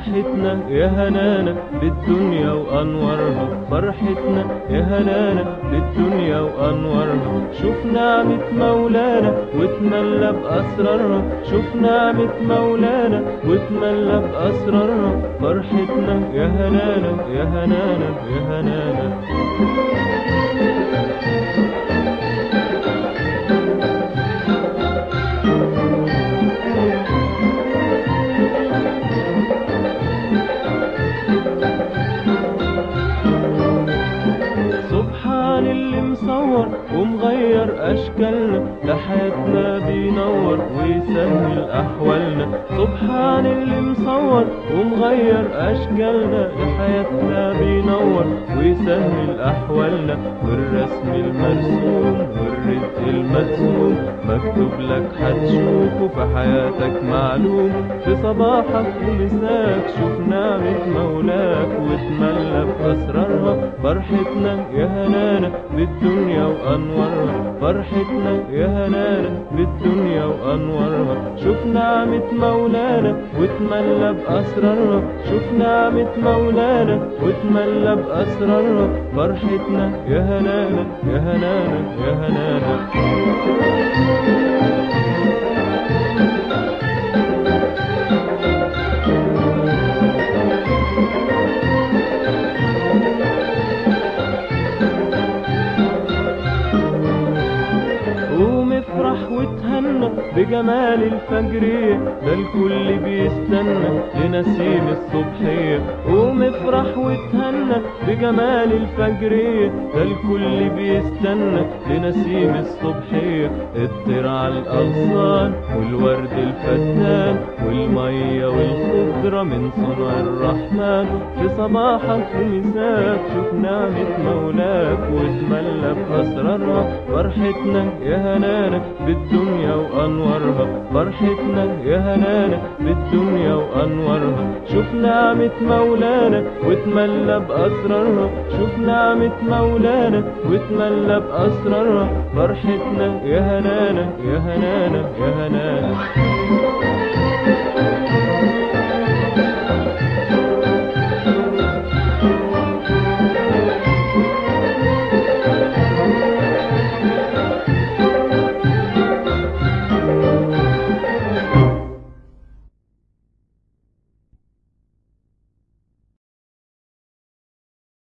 فرحتنا يا هنانا بالدنيا وأنوارها فرحتنا يا هنانا بالدنيا وأنوارها شوف نعمة مولانا وتملى بأسرارها شوف نعمة مولانا وتملى بأسرارها فرحتنا يا هنانا يا هنانا يا هنانا سبحان اللي مصور ومغير اشكالنا لحياتنا بينور ويسهل احوالنا سبحان اللي مصور ومغير اشكالنا لحياتنا بينور ويسهل احوالنا والرسم المرسوم والرزق المقسوم مكتوب لك هتشوفه في حياتك معلوم في صباحك ومساك شوف نعمة مولاك وتملى بأسرارها فرحتنا يا هنانا بالدنيا وأنوارها فرحتنا يا هنانا بالدنيا وأنوارها شوف نعمة مولانا وتملى بأسرارها شوف نعمة مولانا وتملى بأسرارها فرحتنا يا هنانا يا هنانا يا هنانا قوم افرح وتهنى بجمال الفجرية ده الكل بيستنى لنسيم الصبحية قوم افرح وتهنى بجمال الفجرية ده الكل بيستنى لنسيم الصبحية الطير على الأغصان والورد الفتان والمية والخضرة من صنع الرحمن في صباحك ومساك شوف نعمة مولاك وتملى بأسرارها فرحتنا يا هنانا بالدنيا وأنوارها فرحتنا يا هنانا بالدنيا وأنوارها شوف نعمة مولانا وتملى بأسرارها شوف نعمة مولانا وتملى بأسرارها فرحتنا يا هنانا يا هنانا يا هنانا